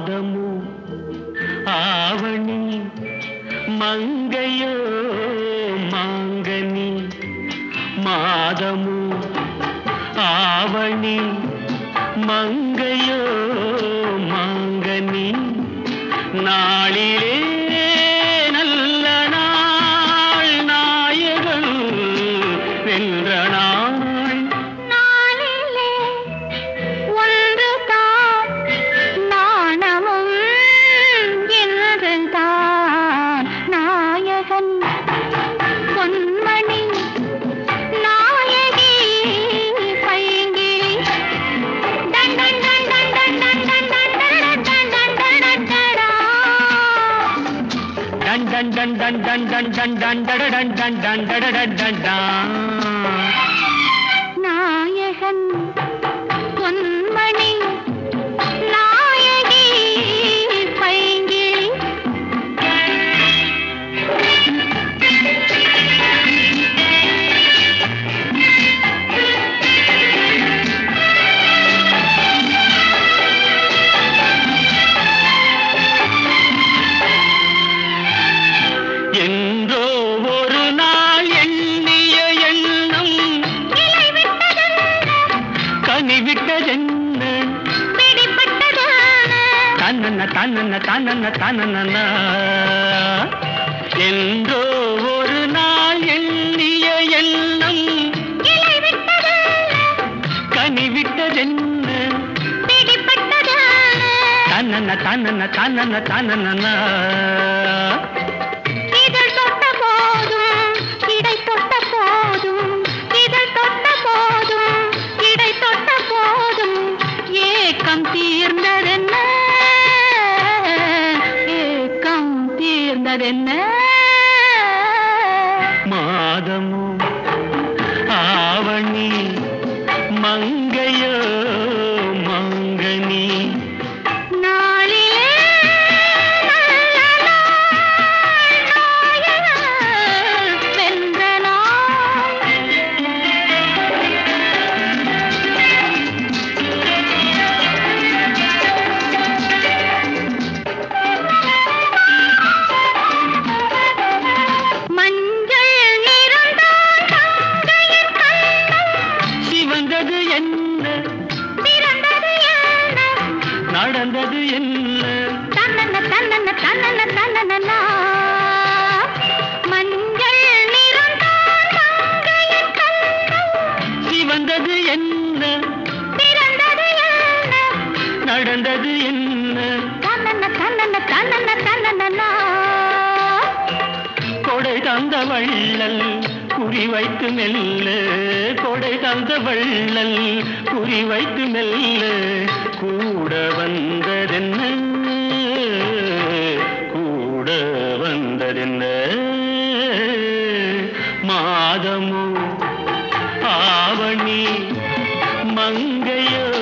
மாதமோ ஆவணி மங்கையோ மாங்கனி மாதமோ ஆவணி மங்கையோ மாங்கனி நாளிலே நல்ல நாள் நாயகன் வென்ற நாள் நாளிலே ஒன்றுதான் நாணமும் என்றுதான் நாயகன் பொன்மணி நாயகி பைங்கிளி டன் டன் டன் டன் டன் டன் டன் டன் டன் டன் டன் டன் டடா. டன் டன் டன் டன் டன் டன் டன் டன் டட டன் டன் டன் டட டன் டன் டன். நாயகன் பொன்மணி நாயகி பைங்கிளி என்றோ ஒரு நாள் எண்ணிய எண்ணம் இலை விட்டதென்ன கனிவிட்டதென்ன பிடிபட்டதான தன்னன்ன தன்னன்ன தன்னன்ன தன்னன்ன என்றோ ஒரு நாள் எண்ணிய எண்ணம் இலை விட்டதென்ன கனிவிட்டதென்ன பிடிபட்டதான தன்னன்ன தன்னன்ன தன்னன்ன தன்னன்ன இதழ் தொட்ட போதும் இடை தொட்ட போதும் இதழ் தொட்ட போதும் இடை தொட்ட போதும் ஏக்கம் தீர்ந்ததென்ன ஏக்கம் தீர்ந்ததென்ன மாதமோ ஆவணி மங்கையோ மங்கனி நாளிலே நல்ல நாள் நாயகன் வென்ற நாள் மஞ்சள் நிறந்தான் தங்கையின் கண்கள் சிவந்தது என்ன பிறந்தது என்ன நடந்தது என்ன தன்னன்ன தன்னன்ன தன்னன்ன தன்னன்னா மஞ்சள் நிறந்தான் தங்கையின் கண்கள் சிவந்தது என்ன பிறந்தது என்ன நடந்தது என்ன தன்னன்ன தன்னன்ன தன்னன்ன தன்னன்னா கொடை தந்த வள்ளல் குறி வைத்து மெல்ல கொடை தந்த வள்ளல் குறி வைத்து மெல்ல கூட வந்ததென்ன கூட வந்ததென்ன மாதமோ ஆவணி மங்கையோ